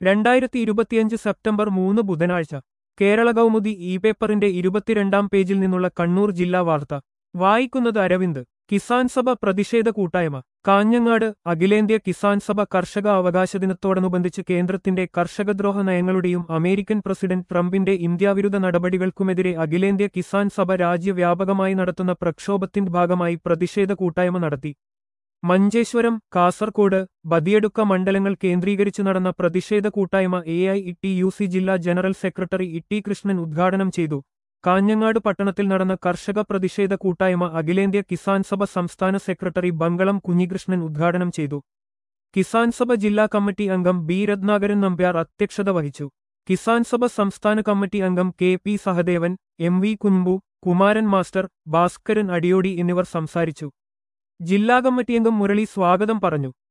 രണ്ടായിരത്തി ഇരുപത്തിയഞ്ച് സെപ്റ്റംബർ മൂന്ന് ബുധനാഴ്ച കേരള കൗമുദി ഇ പേപ്പറിന്റെ ഇരുപത്തിരണ്ടാം പേജിൽ നിന്നുള്ള കണ്ണൂർ ജില്ലാ വാർത്ത വായിക്കുന്നത് അരവിന്ദ് കിസാൻ സഭ പ്രതിഷേധ കൂട്ടായ്മ കാഞ്ഞങ്ങാട് അഖിലേന്ത്യാ കിസാൻ സഭ കർഷക അവകാശ ദിനത്തോടനുബന്ധിച്ച് കേന്ദ്രത്തിന്റെ കർഷകദ്രോഹ നയങ്ങളുടെയും അമേരിക്കൻ പ്രസിഡന്റ് ട്രംപിന്റെ ഇന്ത്യാവിരുദ്ധ നടപടികൾക്കുമെതിരെ അഖിലേന്ത്യാ കിസാൻ സഭ രാജ്യവ്യാപകമായി നടത്തുന്ന പ്രക്ഷോഭത്തിന്റെ ഭാഗമായി പ്രതിഷേധ കൂട്ടായ്മ നടത്തി മഞ്ചേശ്വരം കാസർകോട് ബദിയടുക്ക മണ്ഡലങ്ങൾ കേന്ദ്രീകരിച്ച് നടന്ന പ്രതിഷേധ കൂട്ടായ്മ A I T U C ജില്ലാ ജനറൽ സെക്രട്ടറി ഇ കൃഷ്ണൻ ഉദ്ഘാടനം ചെയ്തു കാഞ്ഞങ്ങാട് പട്ടണത്തിൽ നടന്ന കർഷക പ്രതിഷേധ കൂട്ടായ്മ അഖിലേന്ത്യാ കിസാൻ സഭ സംസ്ഥാന സെക്രട്ടറി ബങ്കളം കുഞ്ഞികൃഷ്ണൻ ഉദ്ഘാടനം ചെയ്തു കിസാൻ സഭ ജില്ലാ കമ്മിറ്റി അംഗം ബി രത്നാകരൻ നമ്പ്യാർ അധ്യക്ഷത വഹിച്ചു കിസാൻ സഭ സംസ്ഥാന കമ്മിറ്റി അംഗം K P Sahadevan M V Kunbu Kumaran master Bhaskaran Adiyodi എന്നിവർ സംസാരിച്ചു ജില്ലാ കമ്മിറ്റി അംഗം മുരളി സ്വാഗതം പറഞ്ഞു